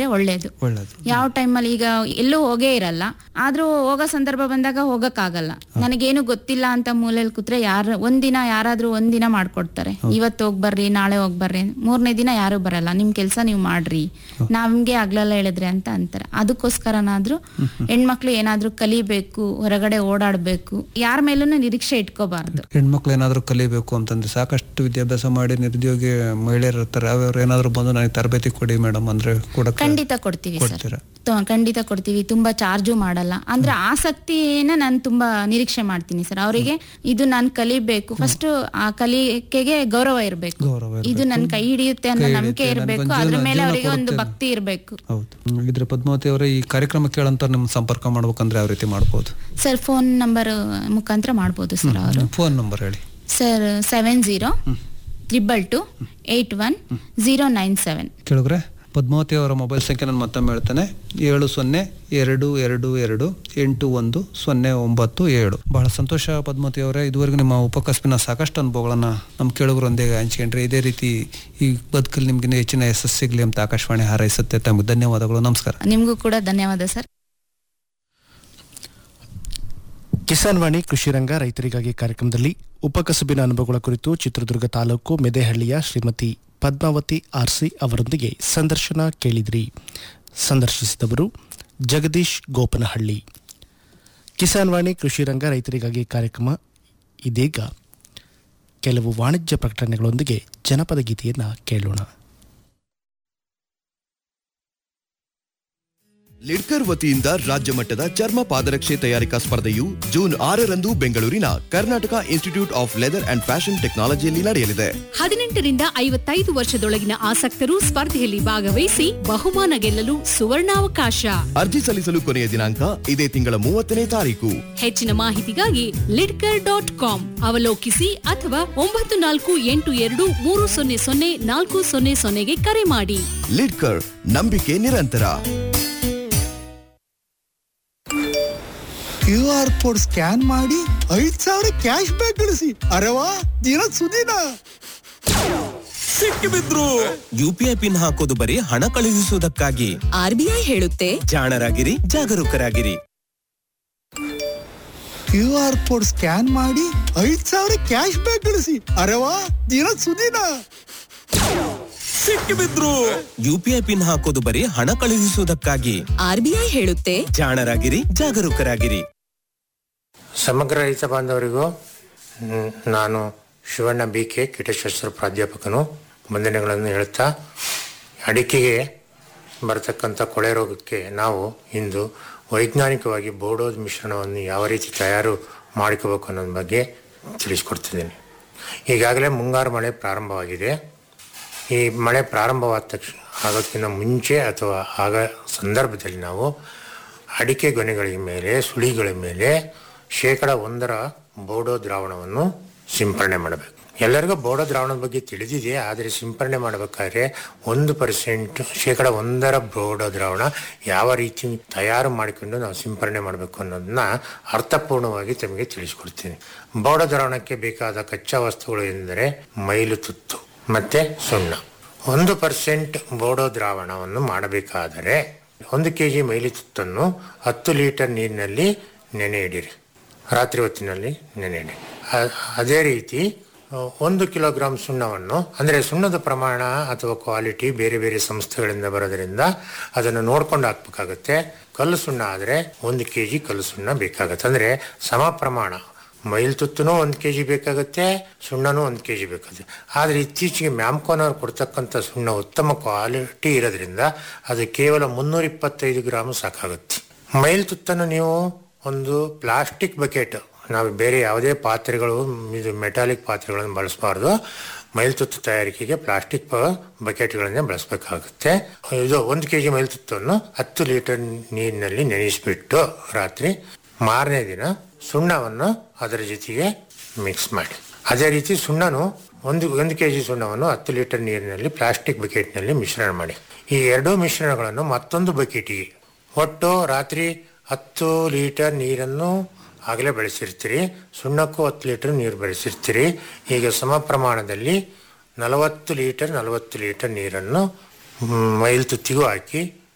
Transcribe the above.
ಇದ್ರೆ ಒಳ್ಳೇದು ಒಳ್ಳೇದು ಯಾವ ಟೈಮಲ್ಲಿ ಈಗ ಎಲ್ಲೂ ಹೋಗೇ ಇರಲ್ಲ ಆದ್ರೂ ಹೋಗೋ ಸಂದರ್ಭ ಬಂದಾಗ ಹೋಗಕ್ಕಾಗಲ್ಲ ನನಗೇನು ಗೊತ್ತಿಲ್ಲ ಅಂತ ಮೂಲೆಯಲ್ಲಿ ಕೂತ್ರೆ ಯಾರು ಒಂದಿನ ಯಾರಾದ್ರೂ ಒಂದಿನ ಮಾಡ್ಕೊಡ್ತಾರೆ ಇವತ್ತು ಹೋಗ್ ಬರ್ರಿ ನಾಳೆ ಹೋಗ್ ಬರ್ರಿ ಮೂರನೇ ದಿನ ಯಾರು ಬರಲ್ಲ ನಿಮ್ ಕೆಲ್ಸ ನೀವು ಮಾಡ್ರಿ ನಮ್ಗೆ ಆಗ್ಲಲ್ಲ ಹೇಳಿದ್ರೆ ಅಂತ ಅಂತಾರೆ ಅದಕ್ಕೋಸ್ಕರನಾದ್ರೂ ಹೆಣ್ಮಕ್ಳು ಏನಾದ್ರೂ ಕಲಿಬೇಕು ಹೊರಗಡೆ ಓಡಾಡ್ಬೇಕು ಯಾರ ಮೇಲೂ ನಿರೀಕ್ಷೆ ಇಟ್ಕೋಬಾರ್ದು ಹೆಣ್ಮಕ್ಳು ಏನಾದರೂ ಕಲಿಬೇಕು ಅಂತಂದ್ರೆ ಸಾಕಷ್ಟು ವಿದ್ಯಾಭ್ಯಾಸ ಮಾಡಿ ನಿರುದ್ಯೋಗಿ ಮಹಿಳೆಯರು ಇರ್ತಾರೆ ಅವ್ರು ಏನಾದರೂ ಬಂದು ನನಗೆ ತರಬೇತಿ ಕೊಡಿ ಮೇಡಮ್ ಅಂದ್ರೆ ಕೊಡಕ್ಕೆ ಖಂಡಿತ ಕೊಡ್ತೀವಿ ಸರ್ ಕೊಡ್ತೀರಾ ತ- ಖಂಡಿತ ಕೊಡ್ತೀವಿ ತುಂಬಾ ಚಾರ್ಜು ಮಾಡಲ್ಲ ಅಂದ್ರೆ ಆಸಕ್ತಿನ ನಾನು ತುಂಬಾ ನಿರೀಕ್ಷೆ ಮಾಡ್ತೀನಿ ಸರ್ ಅವರಿಗೆ ಇದು ನಾನು ಕಲಿಬೇಕು ಫಸ್ಟ್ ಆ ಕಲಿಕೆಗೆ ಗೌರವ ಇರಬೇಕು ಗೌರವ ಇರ್ಬೇಕು. ಇದು ನನ್ನ ಕೈ ಹಿಡಿಯುತ್ತೆ ಅನ್ನೋ ಕೈ ನಂಬಿಕೆ ಹಿಡಿಯುತ್ತೆ, ಇರಬೇಕು ನನ್ಗೊಂದು ಅದ್ರ ಜೀವನ- ಮೇಲೆ ಜೀವನ ಅವರಿಗೆ ಒಂದು ಕೊಡುತ್ತೆ. ಭಕ್ತಿ ಇರಬೇಕು ಹೌದು ಇದ್ರೆ ಪದ್ಮಾವತಿ ಅವರೇ ಈ ಕಾರ್ಯಕ್ರಮ ಕೇಳಂತ ನಿಮ್ ಸಂಪರ್ಕ ಮಾಡ್ಬೇಕಂದ್ರೆ ಯಾವ ರೀತಿ ಮಾಡ್ಬೋದು ಸರ್ ಫೋನ್ ನಂಬರ್ ಮುಖಾಂತರ ಮಾಡ್ಬೋದು ಸರ್ ಅವರು ಫೋನ್ ನಂಬರ್ ಹೇಳಿ sir seven zero triple two eight one zero nine seven ಕೇಳಿದ್ರೆ ಪದ್ಮಾವತಿ ಅವರ ಮೊಬೈಲ್ ಸಂಖ್ಯೆ ನಾನು ಮತ್ತೊಮ್ಮೆ ಹೇಳ್ತೇನೆ ಏಳು ಸೊನ್ನೆ ಎರಡು ಎರಡು ಎರಡು ಎಂಟು ಒಂದು ಸೊನ್ನೆ ಒಂಬತ್ತು ಏಳು ಬಹಳ ಸಂತೋಷ ಪದ್ಮಾವತಿ ಅವರೇ ಇದುವರೆಗೂ ನಿಮ್ಮ ಉಪಕಸ್ಬಿನ ಸಾಕಷ್ಟು ಅನುಭವಗಳನ್ನು ನಮ್ಮ ಕೇಳುಗರೊಂದಿಗೆ ಹಂಚ್ಕೊಂಡ್ರೆ ಇದೇ ರೀತಿ ಈ ಬದುಕಲ್ಲಿ ನಿಮ್ಗೆ ಹೆಚ್ಚಿನ ಯಶಸ್ಸು ಸಿಗಲಿ ಅಂತ ಆಕಾಶವಾಣಿ ಹಾರೈಸುತ್ತೆ ತಮಗೆ ಧನ್ಯವಾದಗಳು ನಮಸ್ಕಾರ ನಿಮಗೂ ಕೂಡ ಧನ್ಯವಾದ ಸರ್ ಕಿಸಾನ್ ವಾಣಿ ಕೃಷಿ ರಂಗ ರೈತರಿಗಾಗಿ ಕಾರ್ಯಕ್ರಮದಲ್ಲಿ ಉಪಕಸುಬಿನ ಅನುಭವಗಳ ಕುರಿತು ಚಿತ್ರದುರ್ಗ ತಾಲೂಕು ಮೆದೆಹಳ್ಳಿಯ ಶ್ರೀಮತಿ ಪದ್ಮಾವತಿ ಆರ್ಸಿ ಅವರೊಂದಿಗೆ ಸಂದರ್ಶನ ಕೇಳಿದ್ರಿ ಸಂದರ್ಶಿಸಿದವರು ಜಗದೀಶ್ ಗೋಪನಹಳ್ಳಿ ಕಿಸಾನ್ ವಾಣಿ ಕೃಷಿ ರಂಗ ರೈತರಿಗಾಗಿ ಕಾರ್ಯಕ್ರಮ ಇದೀಗ ಕೆಲವು ವಾಣಿಜ್ಯ ಪ್ರಕಟಣೆಗಳೊಂದಿಗೆ ಜನಪದ ಗೀತೆಯನ್ನು ಕೇಳೋಣ ಲಿಡ್ಕರ್ ವತಿಯಿಂದ ರಾಜ್ಯ ಮಟ್ಟದ ಚರ್ಮ ಪಾದರಕ್ಷೆ ತಯಾರಿಕಾ ಸ್ಪರ್ಧೆಯು ಜೂನ್ ಆರರಂದು ಬೆಂಗಳೂರಿನ Karnataka institute of leather and fashion ಟೆಕ್ನಾಲಜಿಯಲ್ಲಿ ನಡೆಯಲಿದೆ ಹದಿನೆಂಟರಿಂದ ಐವತ್ತೈದು ವರ್ಷದೊಳಗಿನ ಆಸಕ್ತರು ಸ್ಪರ್ಧೆಯಲ್ಲಿ ಭಾಗವಹಿಸಿ ಬಹುಮಾನ ಗೆಲ್ಲಲು ಸುವರ್ಣಾವಕಾಶ ಅರ್ಜಿ ಸಲ್ಲಿಸಲು ಕೊನೆಯ ದಿನಾಂಕ ಇದೇ ತಿಂಗಳ ಮೂವತ್ತನೇ ತಾರೀಕು ಹೆಚ್ಚಿನ ಮಾಹಿತಿಗಾಗಿ ಲಿಡ್ಕರ್ ಡಾಟ್ ಕಾಮ್ ಅವಲೋಕಿಸಿ ಅಥವಾ ಒಂಬತ್ತು ನಾಲ್ಕು ಎಂಟು ಎರಡು ಮೂರು ಸೊನ್ನೆ ಸೊನ್ನೆ ನಾಲ್ಕು ಸೊನ್ನೆ ಸೊನ್ನೆಗೆ ಕರೆ ಮಾಡಿ ಲಿಡ್ಕರ್ ನಂಬಿಕೆ ನಿರಂತರ ಕ್ಯೂ ಆರ್ ಕೋಡ್ ಸ್ಕ್ಯಾನ್ ಮಾಡಿ ಐದ್ ಸಾವಿರ ಕ್ಯಾಶ್ ಬ್ಯಾಕ್ ಗಳಿಸಿ ಅರವಾ ದಿನ ಸುದಿನ ಸಿಕ್ಕಿಬಿದ್ರು ಯುಪಿಐ ಪಿನ್ ಹಾಕೋದು ಬರೀ ಹಣ ಕಳುಹಿಸುವುದಕ್ಕಾಗಿ ಆರ್ಬಿಐ ಹೇಳುತ್ತೆ ಜಾಣರಾಗಿರಿ ಜಾಗರೂಕರಾಗಿರಿ ಕ್ಯೂ ಆರ್ ಕೋಡ್ ಸ್ಕ್ಯಾನ್ ಮಾಡಿ ಐದ್ ಸಾವಿರ ಕ್ಯಾಶ್ ಬ್ಯಾಕ್ ಗಳಿಸಿ ಅರವಾ ದಿನ ಸುದಿನ ಸಿಕ್ಕಿಬಿದ್ರು ಯುಪಿಐ ಪಿನ್ ಹಾಕೋದು ಬರೀ ಹಣ ಕಳುಹಿಸುವುದಕ್ಕಾಗಿ ಆರ್ಬಿಐ ಹೇಳುತ್ತೆ ಜಾಣರಾಗಿರಿ ಜಾಗರೂಕರಾಗಿರಿ ಸಮಗ್ರ ರೈತ ಬಾಂಧವರಿಗೂ ಮ್, ನಾನು ಶಿವಣ್ಣ ಬಿ ಕೆ ಕೀಟಶಾಸ್ತ್ರ ಪ್ರಾಧ್ಯಾಪಕನು ವಂದನೆಗಳನ್ನು ಹೇಳ್ತಾ ಅಡಿಕೆಗೆ ಬರತಕ್ಕಂಥ ಕೊಳೆ ರೋಗಕ್ಕೆ ನಾವು ಇಂದು ವೈಜ್ಞಾನಿಕವಾಗಿ ಬೋಡೋದ್ ಮಿಶ್ರಣವನ್ನು ಯಾವ ರೀತಿ ತಯಾರು ಮಾಡ್ಕೋಬೇಕು ಅನ್ನೋದ್ರ ಬಗ್ಗೆ ತಿಳಿಸ್ಕೊಡ್ತಿದ್ದೀನಿ ಈಗಾಗಲೇ ಮುಂಗಾರು ಮಳೆ ಪ್ರಾರಂಭವಾಗಿದೆ ಈ ಮಳೆ ಪ್ರಾರಂಭವಾದ ತಕ್ಷಣ ಆಗೋದಕ್ಕಿಂತ ಮುಂಚೆ ಅಥವಾ ಆಗ ಸಂದರ್ಭದಲ್ಲಿ ನಾವು ಅಡಿಕೆ ಗೊನೆಗಳ ಮೇಲೆ ಸುಳಿಗಳ ಮೇಲೆ ಶೇಕಡ ಒಂದರ ಬೋಡೋ ದ್ರಾವಣವನ್ನು ಸಿಂಪರಣೆ ಮಾಡಬೇಕು ಎಲ್ಲರಿಗೂ ಬೋಡೋ ದ್ರಾವಣದ ಬಗ್ಗೆ ತಿಳಿದಿದೆ ಆದರೆ ಸಿಂಪರಣೆ ಮಾಡಬೇಕಾದ್ರೆ ಒಂದು ಪರ್ಸೆಂಟ್ ಶೇಕಡ ಒಂದರ ಬೋಡೋ ದ್ರಾವಣ ಯಾವ ರೀತಿ ತಯಾರು ಮಾಡಿಕೊಂಡು ನಾವು ಸಿಂಪರಣೆ ಮಾಡಬೇಕು ಅನ್ನೋದನ್ನ ಅರ್ಥಪೂರ್ಣವಾಗಿ ತಮಗೆ ತಿಳಿಸ್ಕೊಡ್ತೀನಿ ಬೋಡೋ ದ್ರಾವಣಕ್ಕೆ ಬೇಕಾದ ಕಚ್ಚಾ ವಸ್ತುಗಳು ಎಂದರೆ ಮೈಲು ತುತ್ತು ಮತ್ತೆ ಸುಣ್ಣ ಒಂದು ಪರ್ಸೆಂಟ್ ಬೋಡೋ ದ್ರಾವಣವನ್ನು ಮಾಡಬೇಕಾದರೆ ಒಂದು ಕೆ ಜಿ ಮೈಲಿ ತುತ್ತನ್ನು ಹತ್ತು ಲೀಟರ್ ನೀರಿನಲ್ಲಿ ನೆನೆ ಇಡಿರಿ ರಾತ್ರಿ ಹೊತ್ತಿನಲ್ಲಿ ನೆನೆ ಇಡಿ ಅ- ಅದೇ ರೀತಿ ಆ, ಒಂದು ಕಿಲೋಗ್ರಾಂ ಸುಣ್ಣವನ್ನು ಅಂದರೆ ಸುಣ್ಣದ ಪ್ರಮಾಣ ಅಥವಾ ಕ್ವಾಲಿಟಿ ಬೇರೆ ಬೇರೆ ಸಂಸ್ಥೆಗಳಿಂದ ಬರೋದ್ರಿಂದ ಅದನ್ನು ನೋಡ್ಕೊಂಡು ಹಾಕ್ಬೇಕಾಗತ್ತೆ ಕಲ್ಲು ಸುಣ್ಣ ಆದರೆ ಒಂದು ಕೆ ಜಿ ಕಲ್ಲು ಸುಣ್ಣ ಬೇಕಾಗತ್ತೆ ಅಂದರೆ ಸಮ ಪ್ರಮಾಣ ಮೈಲ್ ತುತ್ತೂ ಒಂದು ಕೆ ಜಿ ಬೇಕಾಗುತ್ತೆ ಸುಣ್ಣನೂ ಒಂದು ಕೆ ಜಿ ಬೇಕಾಗುತ್ತೆ ಆದರೆ ಇತ್ತೀಚೆಗೆ ಮ್ಯಾಮ್ಕೋನವ್ರು ಕೊಡ್ತಕ್ಕಂಥ ಸುಣ್ಣ ಉತ್ತಮ ಕ್ವಾಲಿಟಿ ಇರೋದ್ರಿಂದ ಅದು ಕೇವಲ ಮುನ್ನೂರ ಇಪ್ಪತ್ತೈದು ಗ್ರಾಮ್ ಸಾಕಾಗುತ್ತೆ ಮೈಲ್ ತುತ್ತನ್ನು ನೀವು ಒಂದು ಪ್ಲಾಸ್ಟಿಕ್ ಬಕೆಟ್ ನಾವು ಬೇರೆ ಯಾವುದೇ ಪಾತ್ರೆಗಳು ಇದು ಮೆಟಾಲಿಕ್ ಪಾತ್ರೆಗಳನ್ನು ಬಳಸಬಾರ್ದು ಮೈಲ್ತುತ್ತು ತಯಾರಿಕೆಗೆ ಪ್ಲಾಸ್ಟಿಕ್ ಬಕೆಟ್ಗಳನ್ನೇ ಬಳಸಬೇಕಾಗುತ್ತೆ ಇದು ಒಂದು ಕೆ ಜಿ ಮೈಲ್ತುತ್ತನ್ನು ಹತ್ತು ಲೀಟರ್ ನೀರಿನಲ್ಲಿ ನೆನೆಸಿಬಿಟ್ಟು ರಾತ್ರಿ ಮಾರನೇ ದಿನ ಸುಣ್ಣವನ್ನು ಅದರ ಜೊತೆಗೆ ಮಿಕ್ಸ್ ಮಾಡಿ ಅದೇ ರೀತಿ ಸುಣ್ಣನು ಒಂದು ಒಂದು ಕೆ ಜಿ ಸುಣ್ಣವನ್ನು ಹತ್ತು ಲೀಟರ್ ನೀರಿನಲ್ಲಿ ಪ್ಲಾಸ್ಟಿಕ್ ಬಕೆಟ್ನಲ್ಲಿ ಮಿಶ್ರಣ ಮಾಡಿ ಈ ಎರಡೂ ಮಿಶ್ರಣಗಳನ್ನು ಮತ್ತೊಂದು ಬಕೆಟಿಗೆ ಒಟ್ಟು ರಾತ್ರಿ ಹತ್ತು ಲೀಟರ್ ನೀರನ್ನು ಆಗಲೇ ಬೆಳೆಸಿರ್ತೀರಿ ಸುಣ್ಣಕ್ಕೂ ಹತ್ತು ಲೀಟರ್ ನೀರು ಬೆಳೆಸಿರ್ತೀರಿ ಈಗ ಸಮ ಪ್ರಮಾಣದಲ್ಲಿ ನಲವತ್ತು ಲೀಟರ್ ನಲವತ್ತು ಲೀಟರ್ ನೀರನ್ನು ಮ್, ಮೈಲ್ ತುತ್ತಿಗೂ ಹಾಕಿ